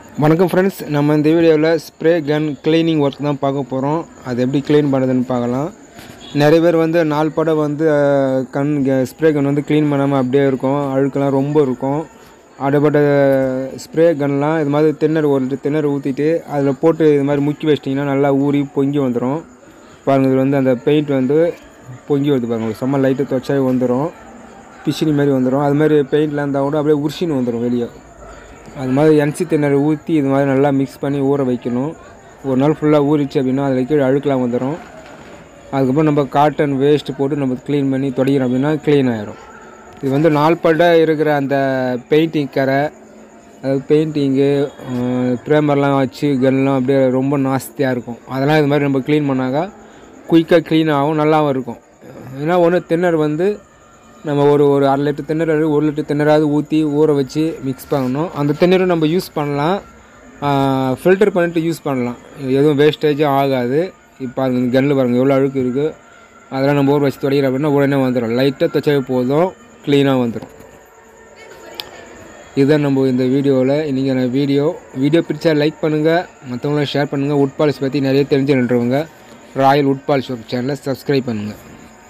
வணக்கம் ஃப்ரெண்ட்ஸ் நம்ம இந்த வீடியோவில் ஸ்ப்ரே கன் க்ளீனிங் ஒர்க் தான் பார்க்க போகிறோம் அது எப்படி க்ளீன் பண்ணுறதுன்னு பார்க்கலாம் நிறைய பேர் வந்து நாலு படம் வந்து அஹ், கன் ஸ்ப்ரே கன் வந்து க்ளீன் பண்ணாமல் அப்படியே இருக்கும் அழுக்கெல்லாம் ரொம்ப இருக்கும் அப்படிப்பட்ட ஸ்ப்ரே கன்லாம் இது மாதிரி திண்ணறு ஒரு திண்ணறு ஊற்றிட்டு அதில் போட்டு இது மாதிரி முக்கி வச்சிட்டிங்கன்னா நல்லா ஊறி பொங்கி வந்துடும் பாருங்கள் இது வந்து அந்த பெயிண்ட் வந்து பொங்கி வருது பாருங்கள் செம்ம லைட்டு துவச்சாவே வந்துடும் பிசினி மாதிரி வந்துடும் அது மாதிரி பெயிண்ட்லாம் இருந்தால் கூட அப்படியே உரிச்சின்னு வந்துடும் வெளியே அது மாதிரி என்சி திணறு ஊற்றி இது மாதிரி நல்லா மிக்ஸ் பண்ணி ஊற வைக்கணும் ஒரு நாள் ஃபுல்லாக ஊறிச்சு அப்படின்னா அதில் கீழே அழுக்கெலாம் வந்துடும் அதுக்கப்புறம் நம்ம காட்டன் வேஸ்ட்டு போட்டு நம்ம க்ளீன் பண்ணி தொடக்கிறோம் அப்படின்னா க்ளீன் ஆயிரும் இது வந்து நாள்பட இருக்கிற அந்த பெயிண்டிங் கரை அதாவது பெயிண்டிங்கு ப்ரேமர்லாம் வச்சு கன்லாம் அப்படியே ரொம்ப நாஸ்தியாக இருக்கும் அதெல்லாம் இது மாதிரி நம்ம க்ளீன் பண்ணாக்கா குயிக்காக க்ளீன் ஆகும் நல்லாவும் இருக்கும் ஏன்னா ஒன்று திண்ணறு வந்து நம்ம ஒரு ஒரு அரை லிட்டர் திண்ணறு ஒரு லிட்டர் திண்ணறாவது ஊற்றி ஊற வச்சு மிக்ஸ் பண்ணணும் அந்த திண்ணறும் நம்ம யூஸ் பண்ணலாம் ஃபில்டர் பண்ணிட்டு யூஸ் பண்ணலாம் எதுவும் வேஸ்டேஜும் ஆகாது இப்போ பாருங்க இந்த கன்னில் பாருங்கள் எவ்வளோ அழுக்கு இருக்குது அதெல்லாம் நம்ம ஊற வச்சு துடைக்கிறோம் அப்படின்னா உடனே வந்துடும் லைட்டாக துவைச்சாவே போதும் க்ளீனாக வந்துடும் இதுதான் நம்ம இந்த வீடியோவில் இன்றைக்கான வீடியோ வீடியோ பிடிச்சா லைக் பண்ணுங்கள் மற்றவங்களும் ஷேர் பண்ணுங்கள் உட் பாலிஷ் பற்றி நிறைய தெரிஞ்சுன்றவங்க ராயல் உட் பாலிஷ் சேனலை சப்ஸ்கிரைப் பண்ணுங்கள்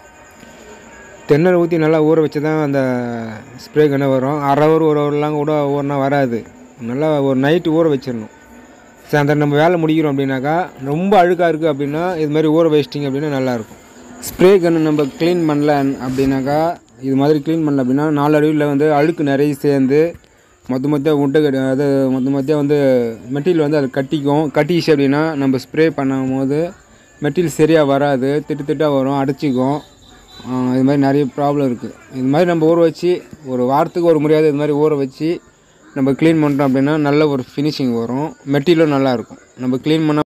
தென்னை ஊற்றி நல்லா ஊற வச்சு தான் அந்த ஸ்ப்ரே கண்ணை வரும் அரை ஹவர் ஒரு ஹவர்லாம் கூட ஊறினா வராது நல்லா ஒரு நைட்டு ஊற வச்சிடணும் சரி அந்த நம்ம வேலை முடிக்கிறோம் அப்படின்னாக்கா ரொம்ப அழுக்காக இருக்குது அப்படின்னா இது மாதிரி ஊற வச்சிட்டிங்க அப்படின்னா நல்லாயிருக்கும் ஸ்ப்ரே கன்று நம்ம க்ளீன் பண்ணல அப்படின்னாக்கா இது மாதிரி க்ளீன் பண்ணல அப்படின்னா நாலு அடிவில் வந்து அழுக்கு நிறைய சேர்ந்து மொத்த மொத்த உண்டை கட்டி அது மொத்த மொத்த வந்து மெட்டீரியல் வந்து அது கட்டிக்கும் கட்டிச்சு அப்படின்னா நம்ம ஸ்ப்ரே பண்ணும் போது மெட்டீரியல் சரியாக வராது திட்டு திட்டாக வரும் அடைச்சிக்கும் ஆஹ் இது மாதிரி நிறைய ப்ராப்ளம் இருக்குது இது மாதிரி நம்ம ஊற வச்சு ஒரு வாரத்துக்கு ஒரு முறையாவது இது மாதிரி ஊற வச்சு நம்ம க்ளீன் பண்ணுறோம் அப்படின்னா நல்ல ஒரு ஃபினிஷிங் வரும் மெட்டீரியலும் நல்லாயிருக்கும் நம்ம க்ளீன் பண்ண